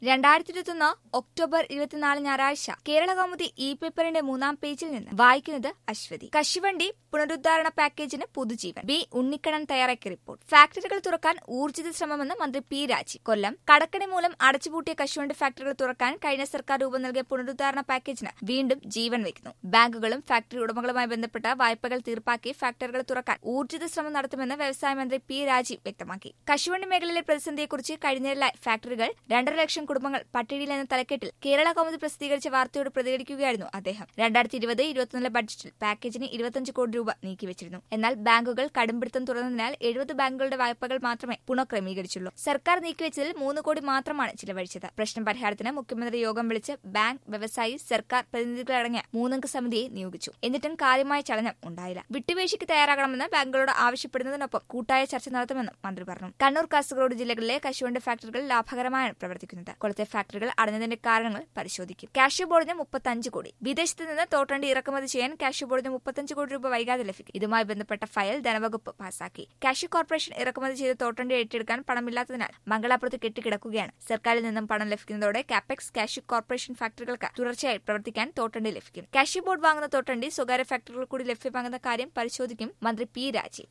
രണ്ടായിരത്തി ഇരുപത്തൊന്ന് ഒക്ടോബർ ഇരുപത്തിനാല് ഞായറാഴ്ച കേരള കൗമുദി ഇ പേപ്പറിന്റെ മൂന്നാം പേജിൽ നിന്ന് വായിക്കുന്നത് അശ്വതി കശുവണ്ടി പുനരുദ്ധാരണ പാക്കേജിന് പുതുജീവൻ ബി ഉണ്ണിക്കണ്ണൻ തയ്യാറാക്കിയ റിപ്പോർട്ട് ഫാക്ടറികൾ തുറക്കാൻ ഊർജിത ശ്രമമെന്ന് മന്ത്രി പി രാജി കൊല്ലം കടക്കണി മൂലം അടച്ചുപൂട്ടിയ കശുവണ്ടി ഫാക്ടറികൾ തുറക്കാൻ കഴിഞ്ഞ സർക്കാർ രൂപം നൽകിയ പുനരുദ്ധാരണ പാക്കേജിന് വീണ്ടും ജീവൻ വയ്ക്കുന്നു ബാങ്കുകളും ഫാക്ടറി ഉടമകളുമായി ബന്ധപ്പെട്ട വായ്പകൾ തീർപ്പാക്കി ഫാക്ടറികൾ തുറക്കാൻ ഊർജിത ശ്രമം നടത്തുമെന്ന് വ്യവസായ മന്ത്രി പി രാജീവ് വ്യക്തമാക്കി കശുവണ്ടി മേഖലയിലെ പ്രതിസന്ധിയെക്കുറിച്ച് കഴിഞ്ഞ ഫാക്ടറികൾ രണ്ടര ലക്ഷം കുടുംബങ്ങൾ പട്ടിണിയിൽ എന്ന തലക്കെട്ടിൽ കേരള കൗമുദി പ്രസിദ്ധീകരിച്ച വാർത്തയോട് പ്രതികരിക്കുകയായിരുന്നു അദ്ദേഹം രണ്ടായിരത്തി ഇരുപത് ഇരുപത്തിനാല് ബഡ്ജറ്റിൽ പാക്കേജിന് ഇരുപത്തിയഞ്ച് കോടി രൂപ നീക്കിവച്ചിരുന്നു എന്നാൽ ബാങ്കുകൾ കടുംപിടുത്തം തുറന്നതിനാൽ എഴുപത് ബാങ്കുകളുടെ വായ്പകൾ മാത്രമേ പുനഃക്രമീകരിച്ചുള്ളൂ സർക്കാർ നീക്കിവച്ചതിൽ മൂന്ന് കോടി മാത്രമാണ് ചിലവഴിച്ചത് പ്രശ്നം പരിഹാരത്തിന് മുഖ്യമന്ത്രി യോഗം വിളിച്ച് ബാങ്ക് വ്യവസായി സർക്കാർ പ്രതിനിധികളടങ്ങിയ മൂന്നംഗ സമിതിയെ നിയോഗിച്ചു എന്നിട്ടും കാര്യമായ ചലനം ഉണ്ടായില്ല വിട്ടുവീഴ്ചയ്ക്ക് തയ്യാറാകണമെന്ന് ബാങ്കുകളോട് ആവശ്യപ്പെടുന്നതിനൊപ്പം കൂട്ടായ ചർച്ച നടത്തുമെന്നും മന്ത്രി പറഞ്ഞു കണ്ണൂർ കാസർഗോഡ് ജില്ലകളിലെ കശുവണ്ടി ഫാക്ടറികൾ ലാഭകരമായാണ് പ്രവർത്തിക്കുന്നത് കൊളത്തെ ഫാക്ടറികൾ അടഞ്ഞതിന്റെ കാരണങ്ങൾ പരിശോധിക്കും കാഷ്യൂ ബോർഡിന് മുപ്പത്തഞ്ച് കോടി വിദേശത്ത് നിന്ന് തോട്ടണ്ടി ഇറക്കുമതി ചെയ്യാൻ കാഷ്യൂ ബോർഡിന് മുപ്പത്തഞ്ച് കോടി രൂപ വൈകാതെ ലഭിക്കും ഇതുമായി ബന്ധപ്പെട്ട ഫയൽ ധനവകുപ്പ് പാസാക്കി കാഷ്യൂ കോർപ്പറേഷൻ ഇറക്കുമതി ചെയ്ത തോട്ടണ്ടി ഏറ്റെടുക്കാൻ പണമില്ലാത്തതിനാൽ മംഗളാപുരത്ത് കെട്ടിക്കിടക്കുകയാണ് സർക്കാരിൽ നിന്നും പണം ലഭിക്കുന്നതോടെ കാപ്പെക്സ് കാഷ്യൂ കോർപ്പറേഷൻ ഫാക്ടറികൾക്ക് തുടർച്ചയായി പ്രവർത്തിക്കാൻ തോട്ടണ്ടി ലഭിക്കും കാഷ്യൂ ബോർഡ് വാങ്ങുന്ന തോട്ടണ്ടി സ്വകാര്യ ഫാക്ടറികൾ കൂടി ലഭ്യമാകുന്ന കാര്യം പരിശോധിക്കും മന്ത്രി പി രാജീവ്